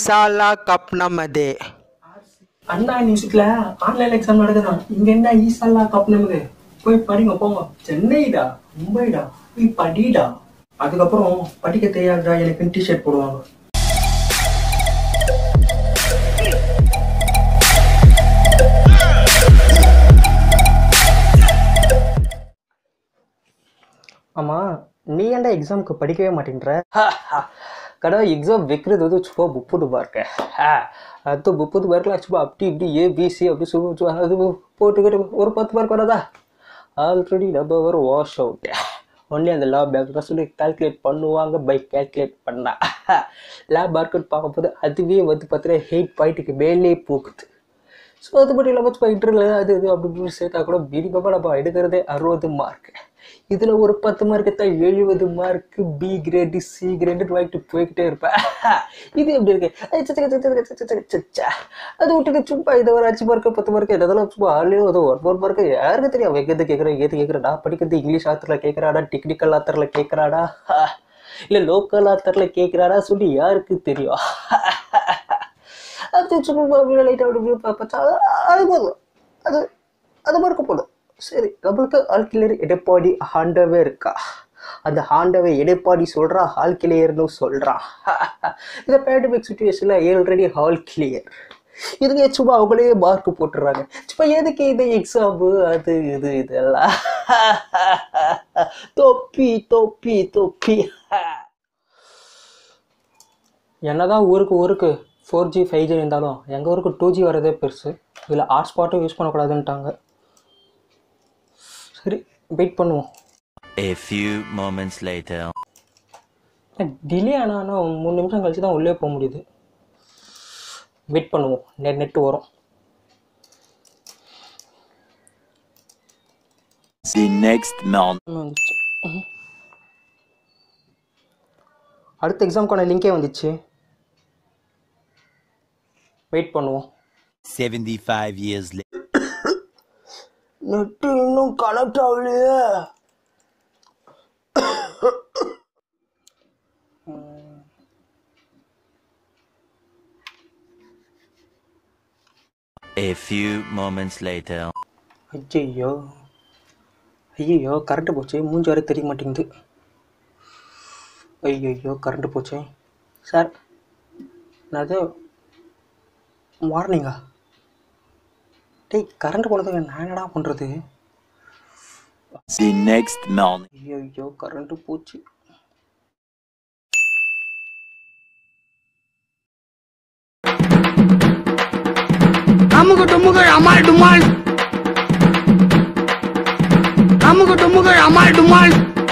ஈசாலா கப்னமதே அண்ணா நியூஸ்ல online exam நடக்குதான் இங்க என்ன ஈசாலா கப் நமக்கு போய் படிங்க போங்க சென்னைடா மும்பைடா போய் படிடா அதுக்கப்புறம் படிக்க தெரியாதா எனக்கு டிஷர்ட் போடுவாங்க ஆமா நீ ஏன்டா எக்ஸாமுக்கு படிக்கவே மாட்டேன்ற கடை எக்ஸாம் வைக்கிறது வந்து சும்மா முப்பது மார்க்கு அது முப்பது மார்க்கில் சும்மா அப்படி இப்படி ஏபிசி அப்படி சொல்லி சும்மா அது போட்டுக்கிட்டு ஒரு பத்து மார்க் வராதா ஆல்ரெடி நம்ம ஒரு வாஷ் அவுட் ஒன்லி அந்த லேப் பேங்க் சொல்லி கால்குலேட் பண்ணுவாங்க பை கால்குலேட் பண்ணா லேப் மார்க்கெட் பார்க்கும்போது அதுவே வந்து பார்த்தீங்கன்னா எயிட் பாயிண்ட்டுக்கு மேலே போகுது ஸோ அது மட்டும் இல்லாமல் சும்மா இன்டர்வியூல அது இது அப்படி இப்படி சேர்த்தா கூட மினிமமாக நம்ம எடுக்கிறதே அறுபது மார்க் இதில் ஒரு பத்து மார்க்கு தான் எழுபது mark B grade C grade வாங்கிட்டு போய்கிட்டே இருப்பேன் இது எப்படி இருக்கு ஐ, சச்ச, சச்ச, சச்ச, சச்ச, சச்ச, சச்ச. அது விட்டுட்டு சும்மா இதை ஒரு அஞ்சு மார்க்கு பத்து மார்க்கு இதெல்லாம் சும்மா ஆல்ரெடி அது ஒரு ஒரு மார்க்கு யாருக்கு தெரியும் எங்கேருந்து கேட்குறேன் ஏது கேட்குறேன் நான் படிக்கிறது இங்கிலீஷ் ஆத்தரில் கேட்குறாடா டெக்னிக்கல் ஆத்தரில் கேட்குறாடா இல்லை லோக்கல் ஆத்தரில் கேட்குறாடா சொல்லி யாருக்கு தெரியும் அது சும்மா லைட்டாக அப்படி இப்படி பா- பார்த்தா அது போதும் அது அது மாதிரி போதும் சரி நம்மளுக்கு ஆழ்கிளையர் எடப்பாடி ஆண்டவே இருக்கா அந்த ஆண்டவை எடப்பாடி சொல்றா ஹால் கிளியர்னு சொல்றான் இந்த பேண்டமிக் சுச்சுவேஷன்ல ஆல்ரெடி ஹால் கிளியர் இதுவே சும்மா அவங்களே மார்க் போட்டுறாங்க சும்மா எதுக்கு இந்த எக்ஸாமு அது இது இதெல்லாம் தொப்பி தொப்பி தொப்பி என்னதான் ஊருக்கு ஊருக்கு ஃபோர் ஜி ஃபைவ் ஜி இருந்தாலும் எங்கள் ஊருக்கு டூ ஜி வரதே பெருசு இதில் ஹாட்ஸ்பாட்டும் யூஸ் பண்ணக்கூடாதுன்ட்டாங்க சரி வெயிட் பண்ணுவோம் A few moments later. Delay ஆனால் ஆனால் மூணு நிமிஷம் கழிச்சு தான் உள்ளே போக முடியுது வெயிட் பண்ணுவோம் நெட் நெட்டு வரும் The next morning. வந்துச்சு ம்ஹும். அடுத்த எக்ஸாம்க்கான லிங்கே வந்துச்சு வெயிட் பண்ணுவோம் 75 years later. நெட்டு இன்னும் கனெக்ட் ஆகலையே A few moments later. ஐயையோ ஐயையோ கரண்ட்டு போச்சு மூஞ்சி வரை தெரிய மாட்டேங்குது ஐயையோ கரண்ட்டு போச்சு சார் என்னது வார்னிங்கா டேய் கரண்ட் போனதுக்கு நான் என்னடா பண்ணுறது The next morning. ஐயோ கரண்ட்டு போச்சு அமுகு டுமுகள் அமால் டுமால் அமுகு டுமுகள் அமால் டுமால்